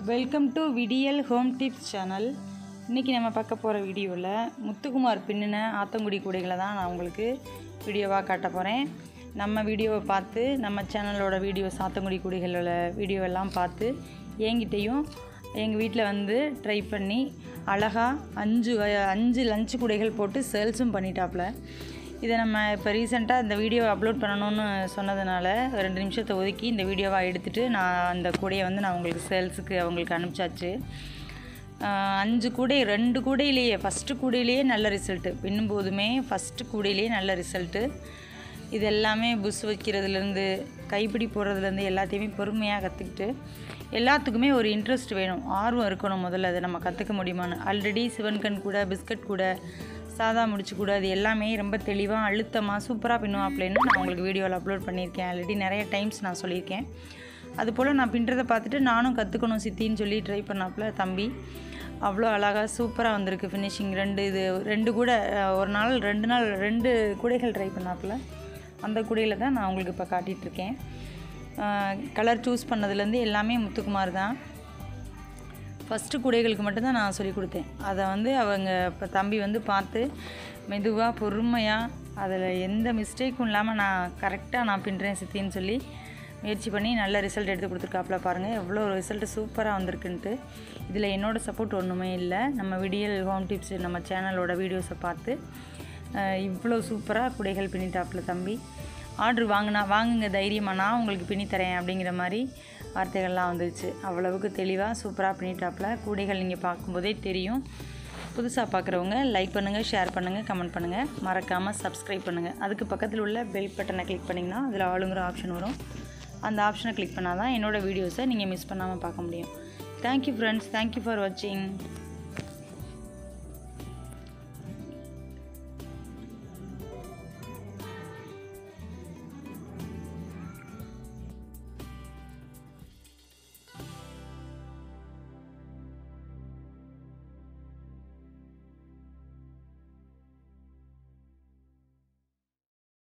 welcome to Vidiyal home tips channel இன்றைக்கி நம்ம பார்க்க போகிற வீடியோவில் முத்துக்குமார் பின்னின ஆத்தங்குடி கூடைகளை தான் நான் உங்களுக்கு வீடியோவாக காட்ட போகிறேன் நம்ம வீடியோவை பார்த்து நம்ம சேனலோட வீடியோ சாத்தங்குடி கூடைகளோட வீடியோவெல்லாம் பார்த்து என்கிட்டையும் எங்கள் வீட்டில் வந்து ட்ரை பண்ணி அழகாக அஞ்சு வ- அஞ்சு லஞ்சு கூடைகள் போட்டு சேல்ஸும் பண்ணிட்டாப்புல இதை நம்ம இப்போ ரீசெண்டாக இந்த வீடியோவை அப்லோட் பண்ணணும்னு சொன்னதுனால ஒரு ரெண்டு நிமிஷத்தை ஒதுக்கி இந்த வீடியோவை எடுத்துகிட்டு நான் அந்த கூடையை வந்து நான் உங்களுக்கு சேல்ஸுக்கு அவங்களுக்கு அனுப்பிச்சாச்சு ஆஹ் அஞ்சு கூடை ரெண்டு கூடையிலேயே ஃபஸ்ட்டு கூடையிலேயே நல்ல ரிசல்ட்டு பின்னும் போதுமே ஃபஸ்ட்டு கூடையிலேயே நல்ல ரிசல்ட்டு இது எல்லாமே புஷ் வைக்கிறதுலேருந்து கைப்பிடி போடுறதுலேருந்து எல்லாத்தையுமே பொறுமையாக கற்றுக்கிட்டு எல்லாத்துக்குமே ஒரு இன்ட்ரெஸ்ட் வேணும் ஆர்வம் இருக்கணும் முதல்ல அதை நம்ம கற்றுக்க முடியுமான்னு ஆல்ரெடி சிவன்கண் கூட பிஸ்கட் கூட சாதா முடிச்சு கூட அது எல்லாமே ரொம்ப தெளிவாக அழுத்தமாக சூப்பராக பின்னுவாப்லேன்னு நான் உங்களுக்கு வீடியோவில் அப்லோட் பண்ணியிருக்கேன் ஆல்ரெடி நிறைய டைம்ஸ் நான் சொல்லியிருக்கேன் அதுபோல் நான் பின்றதை பார்த்துட்டு நானும் கற்றுக்கணும் சித்தின்னு சொல்லி ட்ரை பண்ணாப்புல தம்பி அவ்வளோ அழகாக சூப்பராக வந்திருக்கு ஃபினிஷிங் ரெண்டு இது ரெண்டு கூட அஹ், ஒரு நாள் ரெண்டு நாள் ரெண்டு கூடைகள் ட்ரை பண்ணாப்புல அந்த கூடையில் தான் நான் உங்களுக்கு இப்போ காட்டிகிட்ருக்கேன் கலர் சூஸ் பண்ணதுலேருந்து எல்லாமே முத்துக்குமார் தான் ஃபஸ்ட்டு கூடைகளுக்கு மட்டும்தான் நான் சொல்லி கொடுத்தேன் அதை வந்து அவங்க இப்போ தம்பி வந்து பார்த்து மெதுவாக பொறுமையாக அதில் எந்த மிஸ்டேக்கும் இல்லாமல் நான் கரெக்டாக நான் பின்னுறேன் சித்தின்னு சொல்லி முயற்சி பண்ணி நல்ல ரிசல்ட் எடுத்து கொடுத்துருக்காப்புல பாருங்கள் எவ்வளோ ரிசல்ட் சூப்பராக வந்திருக்குன்ட்டு இதில் என்னோடய சப்போர்ட் ஒன்றுமே இல்லை நம்ம விடியல் ஹோம் டிப்ஸ் நம்ம சேனலோட வீடியோஸை பார்த்து அஹ், இவ்வளோ சூப்பராக குடைகள் பின்னிட்டாப்புல தம்பி ஆர்டர் வாங்கினா வாங்குங்க தைரியமாக நான் உங்களுக்கு பின்னி தரேன் அப்படிங்கிற மாதிரி வார்த்தைகள்லாம் வந்துச்சு அவ்வளவுக்கு தெளிவாக சூப்பராக பின்னிட்டாப்புல கூடைகள் நீங்கள் பார்க்கும்போதே தெரியும் புதுசாக பார்க்குறவங்க லைக் பண்ணுங்கள் ஷேர் பண்ணுங்கள் கமெண்ட் பண்ணுங்கள் மறக்காமல் சப்ஸ்கிரைப் பண்ணுங்கள் அதுக்கு பக்கத்தில் உள்ள பெல் பட்டனை கிளிக் பண்ணிங்கன்னா அதில் ஆளுங்கிற ஆப்ஷன் வரும் அந்த ஆப்ஷனை கிளிக் பண்ணால் தான் என்னோடய வீடியோஸை நீங்கள் மிஸ் பண்ணாமல் பார்க்க முடியும் தேங்க்யூ ஃப்ரெண்ட்ஸ் தேங்க்யூ ஃபார் வாட்சிங்